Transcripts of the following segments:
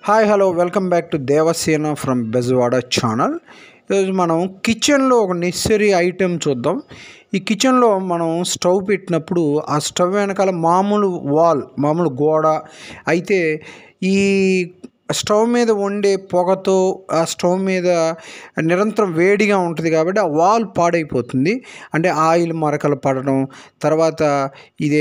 hi hello welcome back to Devasena from Bezawada channel ఈరోజు మనం కిచెన్లో ఒక నెసరీ ఐటెం చూద్దాం ఈ కిచెన్లో మనం స్టవ్ పెట్టినప్పుడు ఆ స్టవ్ వెనకాల మామూలు వాల్ మామూలు గోడ అయితే ఈ స్టవ్ మీద వండే పొగతో ఆ స్టవ్ మీద నిరంతరం వేడిగా ఉంటుంది కాబట్టి ఆ వాల్ పాడైపోతుంది అంటే ఆయిల్ మరకలు పడడం తర్వాత ఇదే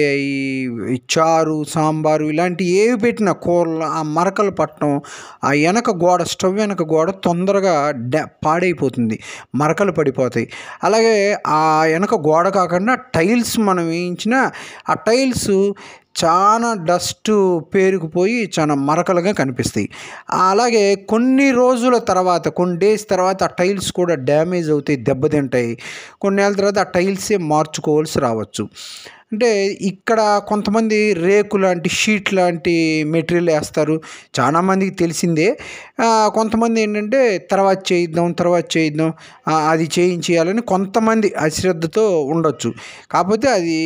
ఈ చారు సాంబారు ఇలాంటి ఏవి పెట్టిన కూరలు ఆ మరకలు పట్టడం ఆ వెనక గోడ స్టవ్ వెనక గోడ తొందరగా డా పాడైపోతుంది మరకలు పడిపోతాయి అలాగే ఆ వెనక గోడ కాకుండా టైల్స్ మనం వేయించిన ఆ టైల్స్ చాలా డస్ట్ పేరుకుపోయి చాలా మరకలుగా కనిపిస్తాయి అలాగే కొన్ని రోజుల తర్వాత కొన్ని డేస్ తర్వాత ఆ టైల్స్ కూడా డ్యామేజ్ అవుతాయి దెబ్బతింటాయి కొన్ని నెలల తర్వాత ఆ టైల్సే మార్చుకోవాల్సి రావచ్చు అంటే ఇక్కడ కొంతమంది రేకు లాంటి షీట్ లాంటి మెటీరియల్ వేస్తారు చాలామందికి తెలిసిందే ఆ, కొంతమంది ఏంటంటే తర్వాత చేయిద్దాం తర్వాత చేయిద్దాం ఆ, అది చేయించేయాలని కొంతమంది అశ్రద్ధతో ఉండొచ్చు కాకపోతే అది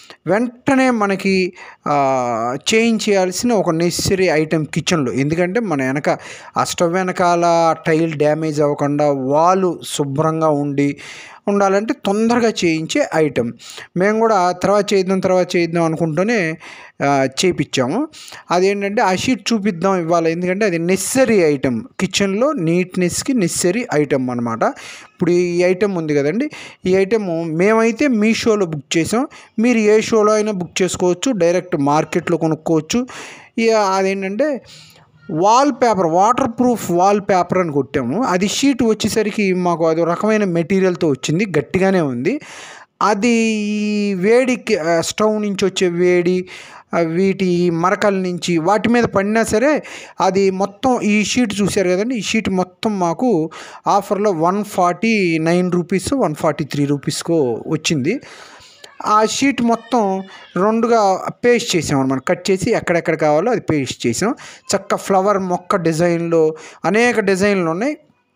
వెంటనే మనకి ఆ, చేయించేయాల్సిన ఒక నెసరీ ఐటెం కిచెన్లో ఎందుకంటే మన వెనక ఆ స్టవ్ వెనకాల టైల్ డ్యామేజ్ అవ్వకుండా వాలు శుభ్రంగా ఉండి ఉండాలంటే తొందరగా చేయించే ఐటెం మేము కూడా తర్వాత చేద్దాం తర్వాత చేద్దాం అనుకుంటూనే ఆ, చేయించాము అదేంటంటే ఆ షీట్ చూపిద్దాం ఇవాళ ఎందుకంటే అది నెసరీ ఐటెం కిచెన్లో నీట్నెస్కి నెసరీ ఐటెం అనమాట ఇప్పుడు ఈ ఐటెం ఉంది కదండి ఈ ఐటెం మేమైతే మీషోలో బుక్ చేసాం మీరు ఏ షోలో అయినా బుక్ చేసుకోవచ్చు డైరెక్ట్ మార్కెట్లో కొనుక్కోవచ్చు ఇక అదేంటంటే wallpaper waterproof wallpaper అని కొట్టాము అది షీట్ వచ్చేసరికి మాకు అది ఒక రకమైన మెటీరియల్తో వచ్చింది గట్టిగానే ఉంది అది ఈ వేడికి ఆ, స్టవ్ నుంచి వచ్చే వేడి ఆ, వీటి మరకల నుంచి వాటి మీద పడినా సరే అది మొత్తం ఈ షీట్ చూశారు కదండి ఈ షీట్ మొత్తం మాకు ఆఫర్లో one forty nine rupees one forty three రూపీస్కో వచ్చింది ఆ షీట్ మొత్తం రెండుగా పేస్ట్ చేసాం అనమాట కట్ చేసి ఎక్కడెక్కడ కావాలో అది పేస్ట్ చేసాం చక్క ఫ్లవర్ మొక్క డిజైన్లో అనేక డిజైన్లు ఉన్నాయి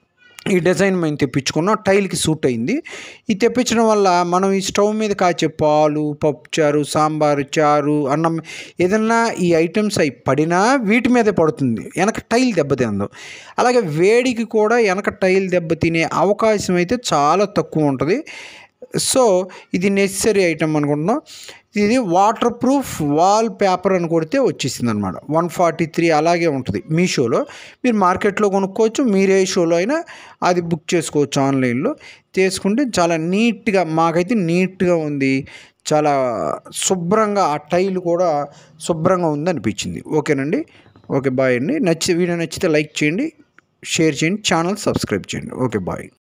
ఈ డిజైన్ మేము తెప్పించుకున్నాం టైల్కి సూట్ అయింది ఇది తెప్పించడం వల్ల మనం ఈ స్టవ్ మీద కాచే పాలు పప్పుచారు సాంబారు చారు అన్నం ఏదన్నా ఈ ఐటమ్స్ అవి పడినా వీటి మీదే పడుతుంది వెనక టైల్ దెబ్బతిందు అలాగే వేడికి కూడా వెనక టైల్ దెబ్బతినే అవకాశం అయితే చాలా తక్కువ ఉంటుంది సో ఇది నెసరీ ఐటమ్ అనుకుంటున్నాం ఇది వాటర్ ప్రూఫ్ వాల్ పేపర్ అని కొడితే వచ్చేసింది అనమాట వన్ ఫార్టీ త్రీ అలాగే ఉంటుంది మీషోలో మీరు మార్కెట్లో కొనుక్కోవచ్చు మీరు ఏ షోలో అయినా అది బుక్ చేసుకోవచ్చు ఆన్లైన్లో చేసుకుంటే చాలా నీట్గా మాకైతే నీట్గా ఉంది చాలా శుభ్రంగా ఆ టైల్ కూడా శుభ్రంగా ఉంది అనిపించింది ఓకేనండి ఓకే బాయ్ అండి నచ్చి వీడియో నచ్చితే లైక్ చేయండి షేర్ చేయండి ఛానల్ సబ్స్క్రైబ్ చేయండి ఓకే బాయ్